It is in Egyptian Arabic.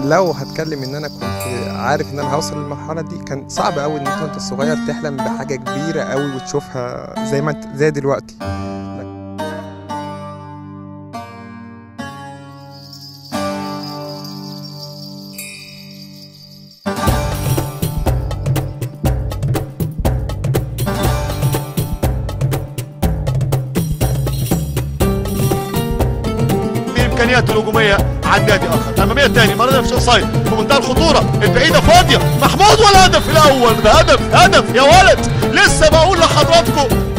لو هتكلم ان انا كنت عارف ان انا هوصل للمرحله دي كان صعب قوي ان انت وانت صغير تحلم بحاجه كبيره قوي وتشوفها زي ما انت زي دلوقتي الامكانيات الهجوميه عن نادي اخر الاماميه الثاني مره في اوفسايد في منتهى الخطوره البعيده فاضيه محمود والهدف الاول ده هدف هدف يا ولد لسه بقول لحضراتكم